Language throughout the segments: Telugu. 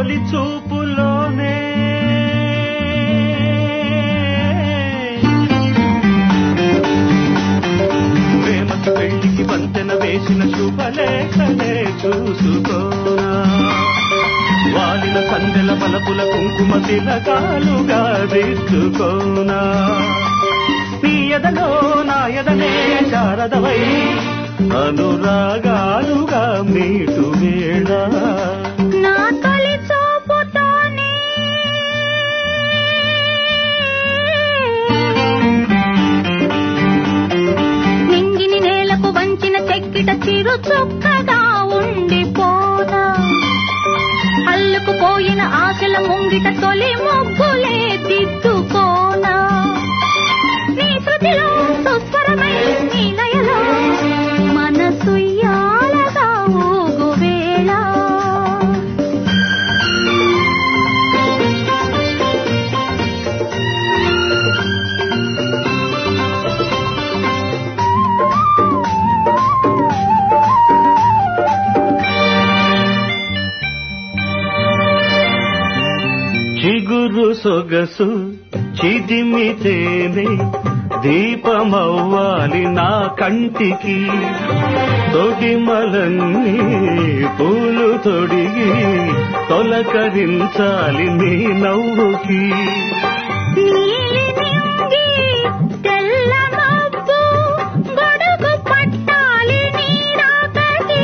తొలి చూపులోనే ప్రేమకి పెళ్లికి వంతెన వేసిన శుభలేఖలే చూసుకోనా వాలిన సందెల బలపుల కుంకుమ తిలకాలుగా దిద్దుకోనా నీ ఎదలో నా ఎదనే శారదవై అనురాగాలుగా మీటు వేళ నా తొలి చూపుతోనే నింగిని నేలకు వంచిన చెక్కిట చిరు చుక్కగా ఉండిపోనా అల్లుకుపోయిన ఆశల ముంగిట తొలి ముగ్గులే దిద్దుకోనా నీ శృతిలో సుస్వరమై నీ లయలో మనసు యాలగా ఊగు వేళ చిగురు సొగసు చిదిమితేనే దీపమవ్వాలి నా కంటికి తొడిమలన్నీ పూలు తొడిగి తొలకరించాలి నీ నవ్వుకి నీలి నింగి తెల్ల మబ్బు గొడుగు పట్టాలి నీ రాకకి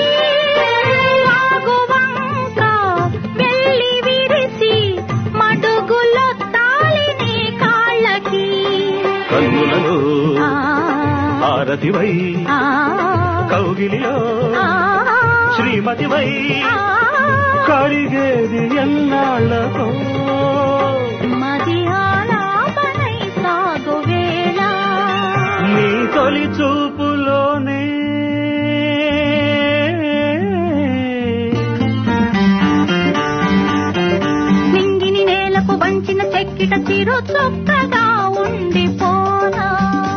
వాగువంక వెళ్ళి విరిసి మడుగులో తాలి నీ కాళ్ళకి కన్నులలో ఆ, హారతివై ఆ, కౌగిలిలో ఆ, శ్రీమతివై ఆ, కరిగేది ఎన్నాళ్ళతో మది ఆలాపనై సాగు వేళ నీ తొలి చూపులోనే నింగిని నేలకు వంచిన చెక్కిట చిరు చొక్కగా ఉండిపోనా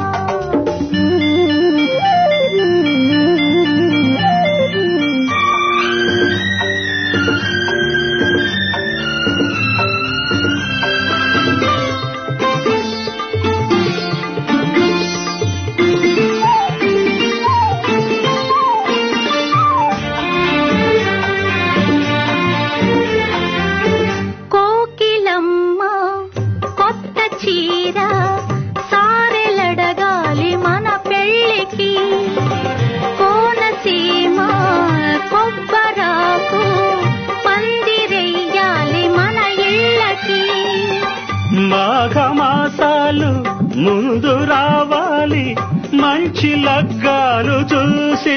కోకిలమ్మ కొత్త చీర సారెలడగాలి మన పెళ్ళికి కోనసీమ కొబ్బరాకు పందిరెయ్యాలి మన ఇళ్ళకి మాఘమాసాలు ముందు రావాలి మంచి లగ్గాలు చూసి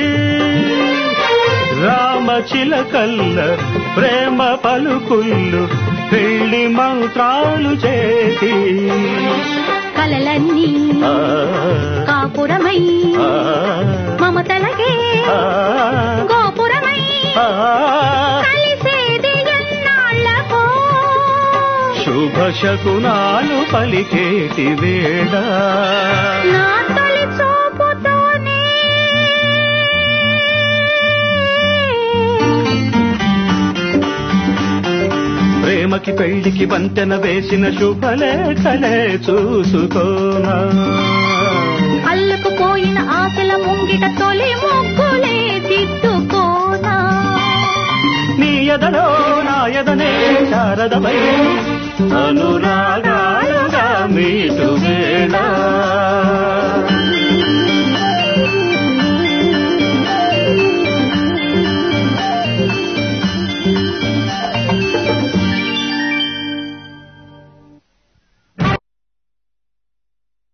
రామచిలకల్ల ప్రేమ పలుకుళ్ళు పెళ్లి మంత్రాలు చేసి కలలన్నీ ఆ, కాపురమై ఆ, మమతలకే ఆ, గోపురమై ఆ. కలిసేది ఎన్నాళ్ళకో శుభ శకునాలు పలికేటి వేళ నా తొలి చూపుతోనే ప్రేమకి పెళ్లికి వంతెన వేసిన శుభలేఖలే చూసుకోనా అల్లుకుపోయిన ఆశల ముంగిట తొలి ముగ్గులే దిద్దుకోనా నీ ఎదలో నా ఎదనే శారదమై అనురాగాలుగా మీటు